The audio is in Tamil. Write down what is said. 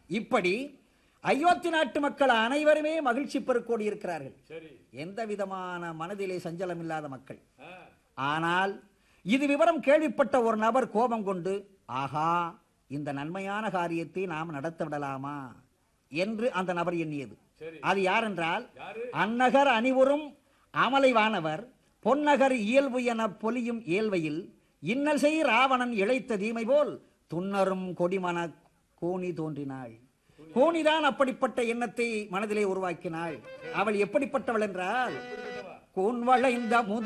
இப்படி அயோத்தி நாட்டு மக்கள் அனைவருமே மகிழ்ச்சி பெருக்கோடி இருக்கிறார்கள் சரி எந்த விதமான மனதிலே சஞ்சலம் இல்லாத மக்கள் ஆ, ஆனால் இது விவரம் கேள்விப்பட்ட ஒரு நபர் கோபம் கொண்டு ஆஹா இந்த நன்மையான காரியத்தை நாம் நடத்த விடலாமா என்று அந்த நபர் எண்ணியது சரி அது யார் என்றால் யாரு அந்நகர் அணிவுறும் அமலைவானவர் பொன்னகர் இயல்பு என பொலியும் இயல்வையில் இன்னல் செய் ராவணன் இழைத்த தீமை போல் துன்னரும் கொடிமன கோணி தோன்றினாள் கோணிதான் அப்படிப்பட்ட எண்ணத்தை மனதிலே உருவாக்கினாள் அவள் எப்படிப்பட்டவள் என்றால் எப்படிப்பட்டவா? கோன் வளைந்த முது